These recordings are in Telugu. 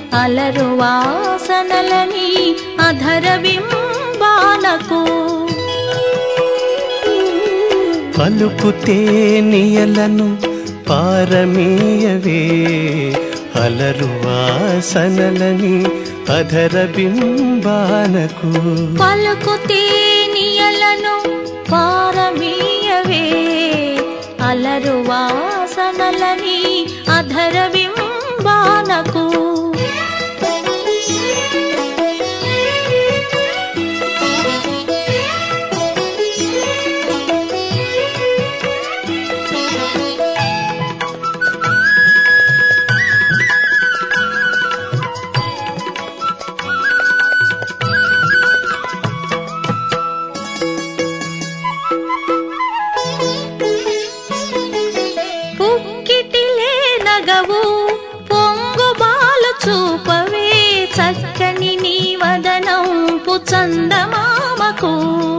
అలరు వాసనలని అధర బింబానకు పలుకు తేనియలను పారమీయవే అలరు వాసనలని అధర బింబానకు పలుకు తేనియలను పారమీయవే అలరు వాసనలని అధర బింబానకు పుక్కిటిలే నగవు పొంగు బాలు చూపవే చక్కని నీ వదనంపు చందమామకు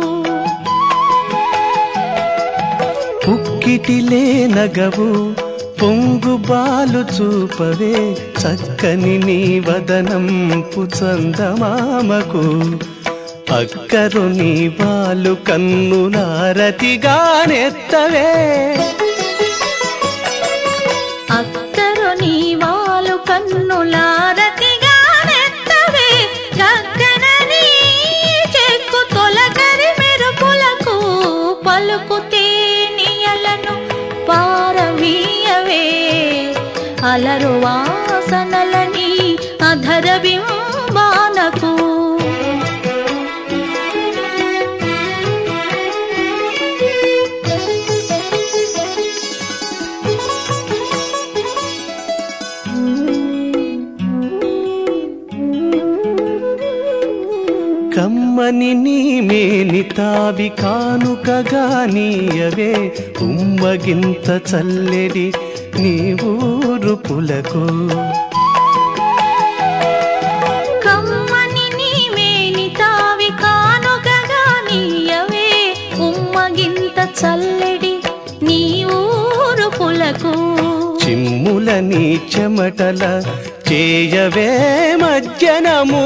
పుక్కిటిలే నగవు పొంగు బాలు చూపవే చక్కని నీ వదనంపు చందమామకు అక్కరు నీ బాలు కన్నులారతిగానెత్తవే అక్కరు నీ వాలు కన్నులారతిగా నెత్తవే గగ్గన నీ చెక్కు తొలకరి మెరుపులకు పలుకు తేనియలను పారమీయవే అలరు వాసనలని అధర బింబానకు కమ్మని నీ మేని తావి కానుకగా నీయవే ఉమ్మగింత చల్లెడి నీ ఊరు పులకు కమ్మని నీ మేని తావి కానుకగా నీయవే ఉమ్మగింత చల్లెడి నీ ఊరు పులకు చిమ్ముల నీ చెమటల చేయవే మజ్జనము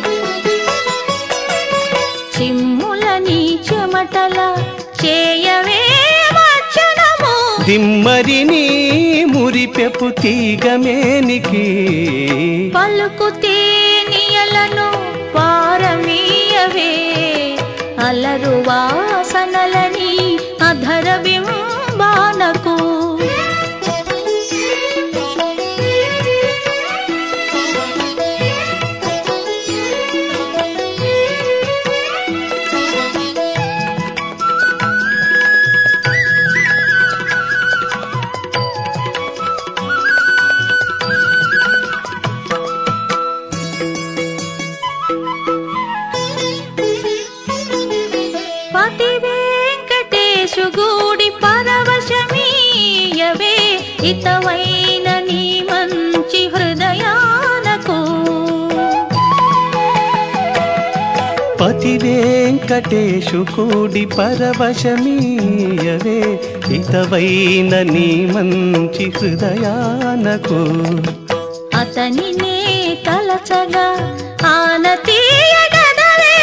చిమ్ముల నీ చెమటల చేయవే మచ్చనము దిమ్మరి నీ మురిపెపు తీగమేనికి పలుకు తేనియలను పారమీయవే అలరు వాసనలని అధర బింబానకు పతి వెంకటేశు గూడి పరవశమీయవే ఇతవైన నీ మంచి హృదయానకు పతి వెంకటేశు కూడి పరవశమీయవే హితవైన నీ మంచి హృదయానకు అతని నే తలచగా ఆనతీయగదవే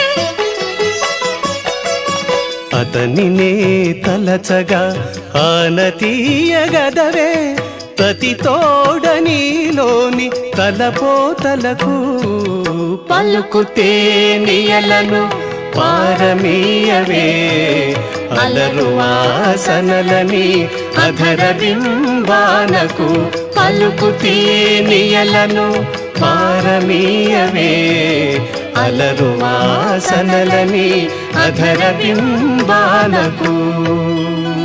అతని నే తలచగా ఆనతీయగదవే ప్రతి తోడ నీలోని తలపోతలకు పలుకు తేనియలను పారమీయవే అలరు వాసనలని అధర బింబానకు పలుకు తేనియలను పారమీయవే అలరు వాసనలని అధర బింబానకు